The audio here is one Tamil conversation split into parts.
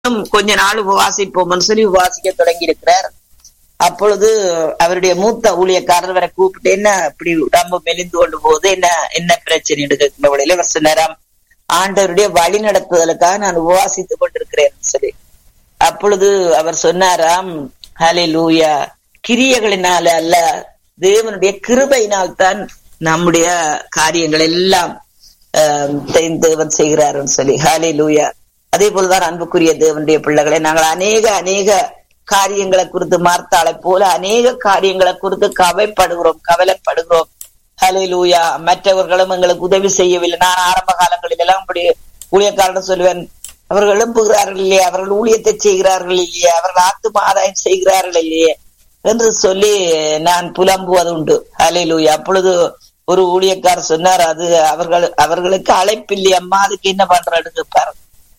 இன்னும் கொஞ்ச நாள் உபவாசிப்போம்னு சொல்லி உபவாசிக்க தொடங்கி இருக்கிறார் அப்பொழுது அவருடைய மூத்த ஊழியக்காரர் வரை கூப்பிட்டு என்ன இப்படி உடம்பு மெலிந்து கொண்டு போகுது என்ன என்ன பிரச்சனை எடுக்கிற வழியில அவர் சொன்னாராம் ஆண்டவருடைய வழி நடத்துதலுக்காக நான் உபவாசித்துக் கொண்டிருக்கிறேன் சொல்லி அப்பொழுது அவர் சொன்னாராம் ஹலே லூயா கிரியைகளினால அல்ல தேவனுடைய கிருபையினால் தான் நம்முடைய காரியங்கள் எல்லாம் ஆஹ் தேவன் செய்கிறாருன்னு சொல்லி ஹாலே லூயா அதே போலதான் அன்புக்குரிய தேவனுடைய பிள்ளைகளை நாங்கள் அநேக அநேக காரியங்களை குறித்து மார்த்தாளை போல அநேக காரியங்களை குறித்து கவைப்படுகிறோம் கவலைப்படுகிறோம் ஹலே லூயா மற்றவர்களும் எங்களுக்கு உதவி செய்யவில்லை நான் ஆரம்ப காலங்களில் எல்லாம் அப்படி ஊழியக்காரன் சொல்லுவேன் அவர்கள் எழுப்புகிறார்கள் இல்லையே அவர்கள் ஊழியத்தை செய்கிறார்கள் இல்லையே அவர்கள் ஆத்தும ஆதாயம் செய்கிறார்கள் இல்லையே என்று சொல்லி நான் புலம்புவது உண்டு ஹலே லூயா அப்பொழுது ஒரு ஊழியக்காரர் சொன்னார் அது அவர்கள் அவர்களுக்கு அழைப்பில்லை அம்மா அதுக்கு என்ன பண்றேன்னு கேட்பார்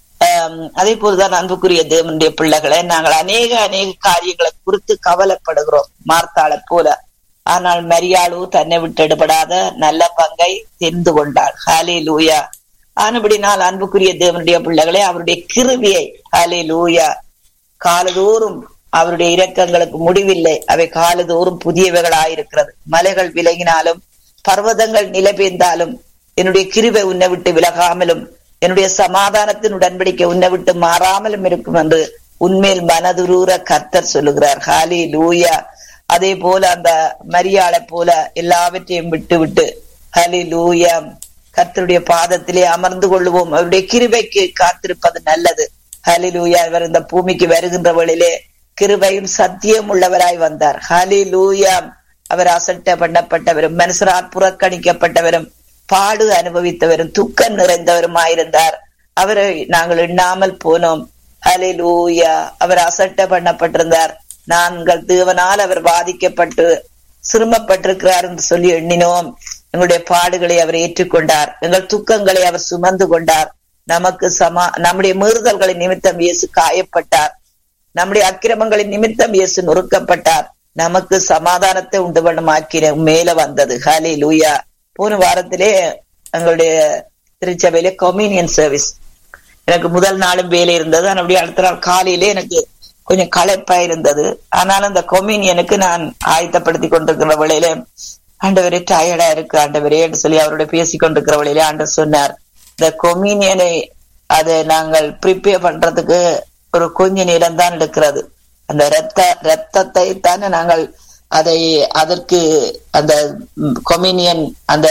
அதே போலதான் அன்புக்குரிய தேவனுடைய பிள்ளைகளை நாங்கள் அநேக அநேக காரியங்களை குறித்து கவலைப்படுகிறோம் மார்த்தாளை போல ஆனால் மரியாளு தன்னை விட்டு எடுபடாத நல்ல பங்கை தெரிந்து கொண்டாள் ஹாலே லூயா ஆனபடினால் அன்புக்குரிய தேவனுடைய பிள்ளைகளை அவருடைய கிருவியை ஹாலே லூயா காலதோறும் அவருடைய இரக்கங்களுக்கு முடிவில்லை அவை காலதோறும் புதியவைகளாயிருக்கிறது மலைகள் விலகினாலும் பர்வதங்கள் நிலை பெய்ந்தாலும் என்னுடைய கிருவை உன்னை விட்டு விலகாமலும் என்னுடைய சமாதானத்தின் உடன்படிக்கை உன்னை விட்டு மாறாமலும் இருக்கும் என்று உண்மையில் மனதுரூர கர்த்தர் சொல்லுகிறார் ஹாலி லூயா அதே போல அந்த மரியாளை போல எல்லாவற்றையும் விட்டு விட்டு ஹலி லூயா கர்த்தருடைய பாதத்திலே அமர்ந்து கொள்ளுவோம் அவருடைய கிருபைக்கு காத்திருப்பது நல்லது ஹலி லூயா அவர் இந்த பூமிக்கு வருகின்ற வழியிலே கிருபையும் சத்தியம் உள்ளவராய் வந்தார் ஹலி லூயா அவர் அசட்ட பண்ணப்பட்டவரும் மனுஷரால் புறக்கணிக்கப்பட்டவரும் பாடு அனுபவித்தவரும் துக்கம் நிறைந்தவருமாயிருந்தார் அவரை நாங்கள் எண்ணாமல் போனோம் ஹலே லூயா அவர் அசட்ட பண்ணப்பட்டிருந்தார் நாங்கள் தேவனால் அவர் பாதிக்கப்பட்டு சிரமப்பட்டிருக்கிறார் என்று சொல்லி எண்ணினோம் எங்களுடைய பாடுகளை அவர் ஏற்றுக்கொண்டார் எங்கள் துக்கங்களை அவர் சுமந்து கொண்டார் நமக்கு சமா நம்முடைய மீறுதல்களின் நிமித்தம் இயேசு காயப்பட்டார் நம்முடைய அக்கிரமங்களின் நிமித்தம் இயேசு நொறுக்கப்பட்டார் நமக்கு சமாதானத்தை உண்டு பண்ணுமாக்கின மேல வந்தது ஹலே லூயா போன வாரத்திலே எங்களுடைய திருச்சபையில கொமீனியன் சர்வீஸ் எனக்கு முதல் நாளும் வேலை இருந்தது அப்படியே அடுத்த நாள் காலையிலே எனக்கு கொஞ்சம் களைப்பா இருந்தது ஆனாலும் அந்த கொமீனியனுக்கு நான் ஆயத்தப்படுத்தி கொண்டிருக்கிற வேளையில ஆண்டவரே டயர்டா இருக்கு ஆண்டவரே என்று சொல்லி அவரோட பேசி கொண்டிருக்கிற வேளையில ஆண்டவர் சொன்னார் இந்த கொமீனியனை அதை நாங்கள் ப்ரிப்பேர் பண்றதுக்கு ஒரு கொஞ்ச நேரம் தான் எடுக்கிறது அந்த ரத்த ரத்தத்தை தானே நாங்கள் அதை அதற்கு அந்த கொமினியன் அந்த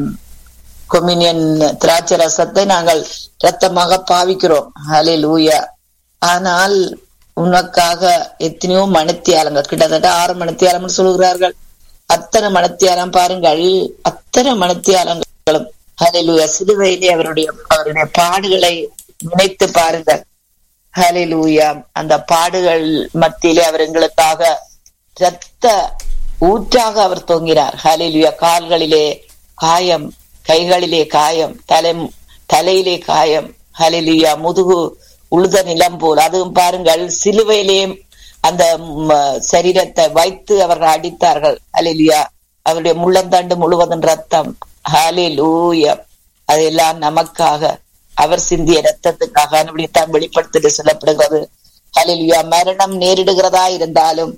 கொமினியன் திராட்சை ரசத்தை நாங்கள் ரத்தமாக பாவிக்கிறோம் ஹலே லூயா ஆனால் உனக்காக எத்தனையோ மணித்தியாலங்க கிட்டத்தட்ட ஆறு மணித்தியாலம் சொல்கிறார்கள் அத்தனை மணித்தியாலம் பாருங்கள் அத்தனை மணித்தியாலங்களும் ஹலே லூயா சிலுவையிலே அவருடைய அவருடைய பாடுகளை நினைத்து பாருங்கள் ஹலே லூயா அந்த பாடுகள் மத்தியிலே அவர் எங்களுக்காக இரத்த ஊற்றாக அவர் தொங்கினார் ஹலிலுயா கால்களிலே காயம் கைகளிலே காயம் தலை தலையிலே காயம் ஹலிலுயா முதுகு உழுத நிலம் போல் அதுவும் பாருங்கள் சிலுவையிலே அந்த சரீரத்தை வைத்து அவர்கள் அடித்தார்கள் ஹலிலுயா அவருடைய முள்ளந்தாண்டு முழுவதும் ரத்தம் ஹலே லூயா அதெல்லாம் நமக்காக அவர் சிந்திய ரத்தத்துக்காக அப்படித்தான் வெளிப்படுத்திட்டு சொல்லப்படுகிறது ஹலிலுயா மரணம் நேரிடுகிறதா இருந்தாலும்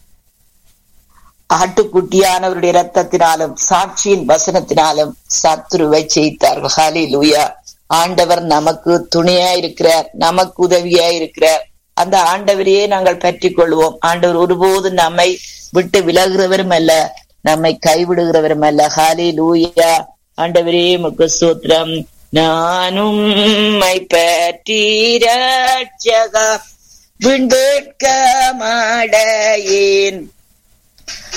ஆட்டுக்குட்டியானவருடைய ரத்தத்தினாலும் சாட்சியின் வசனத்தினாலும் சத்ருவை செய்தார்கள் ஹாலி லூயா ஆண்டவர் நமக்கு துணையா இருக்கிறார் நமக்கு உதவியா இருக்கிறார் அந்த ஆண்டவரையே நாங்கள் பற்றி கொள்வோம் ஆண்டவர் ஒருபோதும் நம்மை விட்டு விலகுறவரும் அல்ல நம்மை கைவிடுகிறவரும் அல்ல ஹாலி லூயா ஆண்டவரே முக்கு சூத்திரம் நானும் பற்றி ரட்சகா விண்பேட்க மாடையேன்